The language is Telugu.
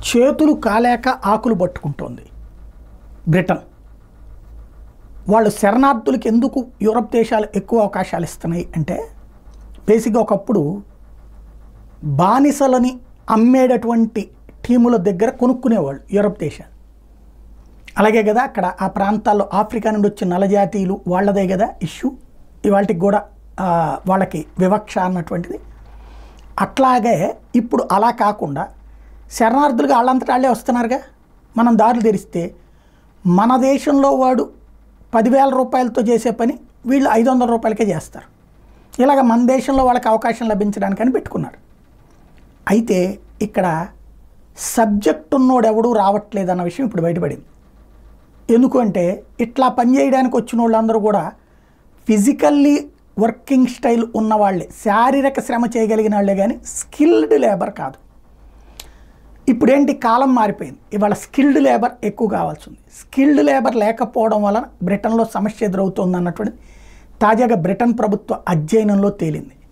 చేతులు కాలేక ఆకులు పట్టుకుంటోంది బ్రిటన్ వాళ్ళు శరణార్థులకు ఎందుకు యూరప్ దేశాలు ఎక్కువ అవకాశాలు ఇస్తున్నాయి అంటే బేసిక్గా ఒకప్పుడు బానిసలని అమ్మేటటువంటి టీముల దగ్గర కొనుక్కునేవాళ్ళు యూరప్ దేశాలు అలాగే కదా అక్కడ ఆ ప్రాంతాల్లో ఆఫ్రికా నుండి వచ్చిన నలజాతీయులు వాళ్ళదే కదా ఇష్యూ ఇవాళకి కూడా ఆ, వాళ్ళకి వివక్ష అన్నటువంటిది అట్లాగే ఇప్పుడు అలా కాకుండా శరణార్థులుగా వాళ్ళంతటా వాళ్ళే వస్తున్నారుగా మనం దారులు తెరిస్తే మన దేశంలో వాడు పదివేల రూపాయలతో చేసే పని వీళ్ళు ఐదు వందల రూపాయలకే చేస్తారు ఇలాగ మన దేశంలో వాళ్ళకి అవకాశం లభించడానికని పెట్టుకున్నారు అయితే ఇక్కడ సబ్జెక్ట్ ఉన్నోడు ఎవడూ రావట్లేదు అన్న విషయం ఇప్పుడు బయటపడింది ఎందుకు అంటే ఇట్లా పనిచేయడానికి వచ్చిన వాళ్ళందరూ కూడా ఫిజికల్లీ వర్కింగ్ స్టైల్ ఉన్న వాళ్ళే శారీరక శ్రమ చేయగలిగిన వాళ్ళే కానీ స్కిల్డ్ లేబర్ కాదు ఇప్పుడేంటి కాలం మారిపోయింది ఇవాళ స్కిల్డ్ లేబర్ ఎక్కువ కావాల్సి ఉంది స్కిల్డ్ లేబర్ లేకపోవడం వలన బ్రిటన్లో సమస్య ఎదురవుతుంది అన్నటువంటిది తాజాగా బ్రిటన్ ప్రభుత్వ అధ్యయనంలో తేలింది